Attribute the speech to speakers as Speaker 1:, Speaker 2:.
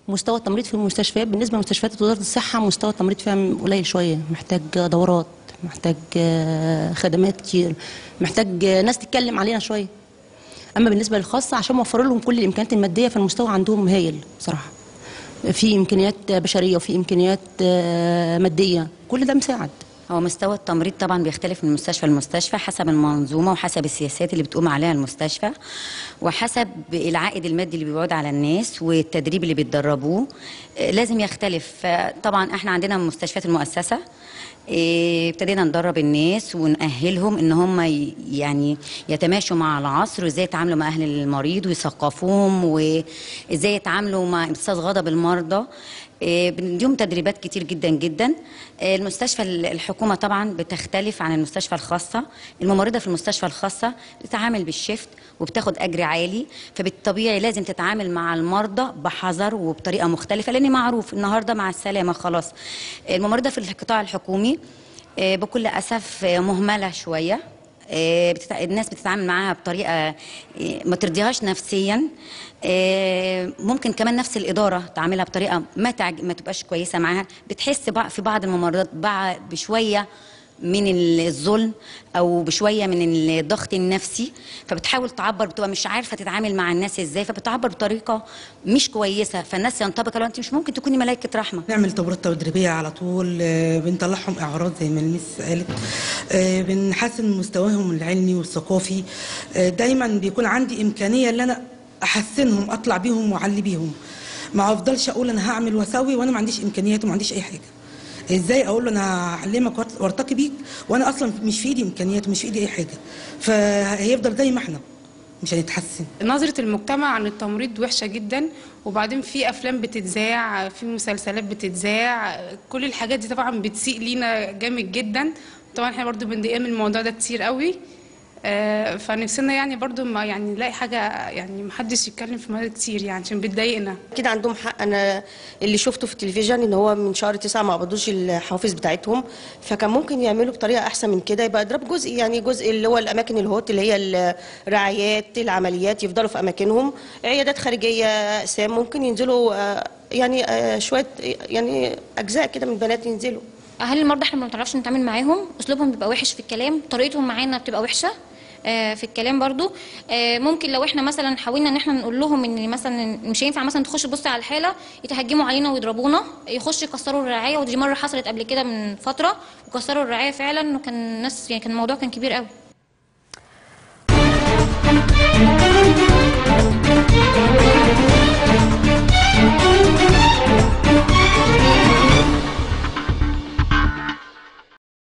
Speaker 1: مستوى التمريض في المستشفيات بالنسبه لمستشفيات وزاره الصحه مستوى التمريض فيها قليل شويه محتاج دورات محتاج آه، خدمات كتير محتاج آه، ناس تتكلم علينا شويه اما بالنسبه للخاصه عشان موفر لهم كل الامكانيات الماديه فالمستوى عندهم هايل بصراحه في امكانيات بشريه وفي امكانيات آه، ماديه كل ده مساعد
Speaker 2: هو مستوى التمريض طبعا بيختلف من مستشفى لمستشفى حسب المنظومه وحسب السياسات اللي بتقوم عليها المستشفى وحسب العائد المادي اللي بيعود على الناس والتدريب اللي بيتدربوه آه، لازم يختلف آه، طبعا احنا عندنا مستشفيات المؤسسه إيه، ابتدينا ندرب الناس ونأهلهم ان هم ي- يعني يتماشوا مع العصر وازاي يتعاملوا مع اهل المريض ويثقفوهم وازاي يتعاملوا مع امتصاص غضب المرضى إيه، بنديهم تدريبات كتير جدا جدا إيه، المستشفى ال- الحكومه طبعا بتختلف عن المستشفى الخاصه الممرضه في المستشفى الخاصه بتتعامل بالشفت وبتاخد اجر عالي فبالطبيعي لازم تتعامل مع المرضى بحذر وبطريقه مختلفه لان معروف النهارده مع السلامه خلاص الممرضه في القطاع الحكومي آه، بكل اسف آه، مهمله شويه آه، بتتع... الناس بتتعامل معاها بطريقه آه، ما ترضيهاش نفسيا آه، ممكن كمان نفس الاداره تعاملها بطريقه ما تعج... ما تبقاش كويسه معاها بتحس بع- في بعض الممرضات بع- بشويه من الظلم او بشويه من الضغط النفسي فبتحاول تعبر بتبقى مش عارفه تتعامل مع الناس ازاي فبتعبر بطريقه مش كويسه فالناس ينطبق لو انت مش ممكن تكوني ملائكه رحمه
Speaker 3: نعمل دورات تدريبيه على طول آه، بنطلعهم اعراض زي ما المس قالت آه، بنحسن مستواهم العلمي والثقافي آه، دايما بيكون عندي امكانيه ان انا احسنهم اطلع بيهم واعلي بيهم ما افضلش اقول انا هعمل واسوي وانا ما عنديش امكانيات وما عنديش اي حاجه ازاي اقول له انا هعلمك وأرت- وارتقي بيك وانا اصلا مش في ايدي امكانيات ومش في ايدي اي حاجه فهيفضل زي ما احنا مش هنتحسن
Speaker 4: نظرة المجتمع عن التمريض وحشة جدا وبعدين في أفلام بتتذاع في مسلسلات بتتذاع كل الحاجات دي طبعا بتسيء لينا جامد جدا طبعا احنا برضو بنضايق من الموضوع ده كتير قوي آه، فنفسنا يعني برضو ما يعني نلاقي حاجة يعني محدش يتكلم في الموضوع ده كتير يعني عشان بتضايقنا
Speaker 5: اكيد عندهم حق انا اللي شفته في التلفزيون ان هو من شهر تسعة ما قبضوش الحوافز بتاعتهم فكان ممكن يعملوا بطريقه احسن من كده يبقى اضرب جزء يعني جزء اللي هو الاماكن الهوت اللي هي الرعايات العمليات يفضلوا في اماكنهم عيادات خارجيه اقسام ممكن ينزلوا آه، يعني آه، شويه يعني اجزاء كده من البنات ينزلوا
Speaker 6: اهالي المرضى احنا ما بنعرفش نتعامل معاهم اسلوبهم بيبقى وحش في الكلام طريقتهم معانا بتبقى وحشه آه، في الكلام برضو آه، ممكن لو احنا مثلا حاولنا ان احنا نقول لهم ان مثلا مش هينفع مثلا تخش تبص على الحاله يتهجموا علينا ويضربونا يخش يكسروا الرعايه ودي مره حصلت قبل كده من فتره وكسروا الرعايه فعلا وكان الناس يعني كان الموضوع كان كبير قوي